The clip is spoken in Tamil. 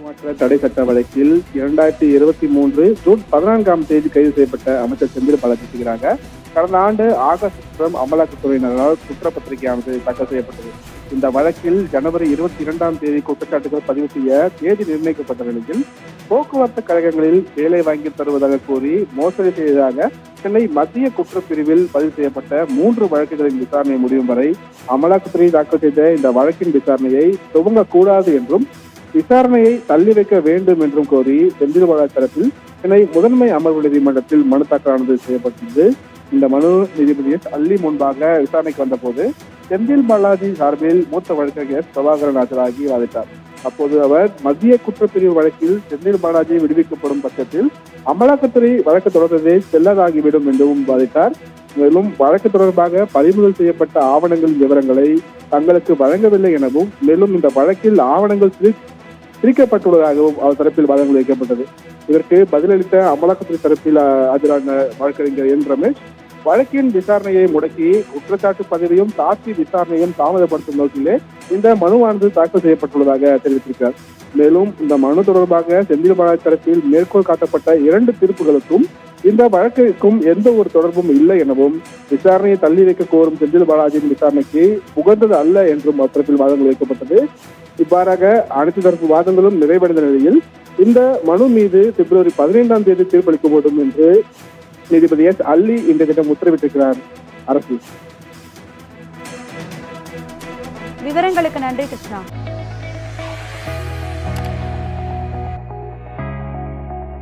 ஏமாற்ற தடை சட்ட வழக்கில் இரண்டாயிரத்தி இருபத்தி மூன்று ஜூன் பதினான்காம் தேதி கைது செய்யப்பட்ட அமைச்சர் செந்தில் பாலாஜி செய்கிறாங்க கடந்த ஆண்டு ஆகஸ்ட் மாதம் அமலாக்கத்துறையினரால் குற்றப்பத்திரிகையானது தாக்கல் செய்யப்பட்டது இந்த வழக்கில் ஜனவரி இருபத்தி இரண்டாம் தேதி குற்றச்சாட்டுகள் பதிவு செய்ய தேதி நிர்ணயிக்கப்பட்ட நிலையில் போக்குவரத்து கழகங்களில் வேலை வாங்கி தருவதாக கூறி மோசடி செய்ததாக சென்னை மத்திய குற்றப்பிரிவில் பதிவு செய்யப்பட்ட மூன்று வழக்குகளின் விசாரணை முடியும் வரை அமலாக்கத்துறை தாக்கல் செய்த இந்த வழக்கின் விசாரணையை துவங்கக்கூடாது என்றும் விசாரணையை தள்ளி வைக்க வேண்டும் என்றும் கோரி செந்தில் பாலாஜி தரப்பில் சென்னை முதன்மை அமர்வு நீதிமன்றத்தில் மனு தாக்கலானது செய்யப்பட்டது இந்த மனு நீதிபதி எஸ் அல்லி முன்பாக விசாரணைக்கு வந்தபோது செந்தில் பாலாஜி சார்பில் மூத்த வழக்கறிஞர் எஸ் பிரபாகரன் ஆஜராகி வாதிட்டார் அப்போது அவர் மத்திய குற்றப்பிரிவு வழக்கில் செந்தில் பாலாஜி விடுவிக்கப்படும் பட்சத்தில் அமலாக்கத்துறை வழக்கு தொடர்ந்ததே செல்லதாகிவிடும் என்றும் வாதிட்டார் மேலும் வழக்கு தொடர்பாக பறிமுதல் செய்யப்பட்ட ஆவணங்களின் விவரங்களை தங்களுக்கு வழங்கவில்லை எனவும் மேலும் இந்த வழக்கில் ஆவணங்கள் திரி- திரிக்கப்பட்டுள்ளதாகவும் அவர் தரப்பில் வாதங்கள் வைக்கப்பட்டது இதற்கு பதிலளித்த அமலாக்கத்துறை தரப்பில் ஆ- ஆஜரான வழக்கறிஞர் என் ரமேஷ் வழக்கின் விசாரணையை முடக்கி குற்றச்சாட்டு பதிவையும் சாட்சி விசாரணையும் தாமதப்படுத்தும் நோக்கிலே இந்த மனுவானது தாக்கல் செய்யப்பட்டுள்ளதாக தெரிவித்திருக்கிறார் மேலும் இந்த மனு தொடர்பாக செந்தில் பாலாஜி தரப்பில் மேற்கோள் காட்டப்பட்ட இரண்டு தீர்ப்புகளுக்கும் இந்த வழக்கிற்கும் எந்த ஒரு தொடர்பும் இல்லை எனவும் விசாரணையை தள்ளி வைக்க கோரும் செந்தில் பாலாஜியின் விசாரணைக்கு உகந்தது அல்ல என்றும் அத்தரப்பில் வாதங்கள் வைக்கப்பட்டது இவ்வாறாக அனைத்து தரப்பு வாதங்களும் நிறைவடைந்த நிலையில் இந்த மனு மீது பிப்ரவரி பதினைந்தாம் தேதி தீர்ப்பளிக்க வேண்டும் என்று நீதிபதி எஸ் அல்லி இந்த தினம் உத்தரவிட்டிருக்கிறார் அரசு விவரங்களுக்கு நன்றி கிருஷ்ணா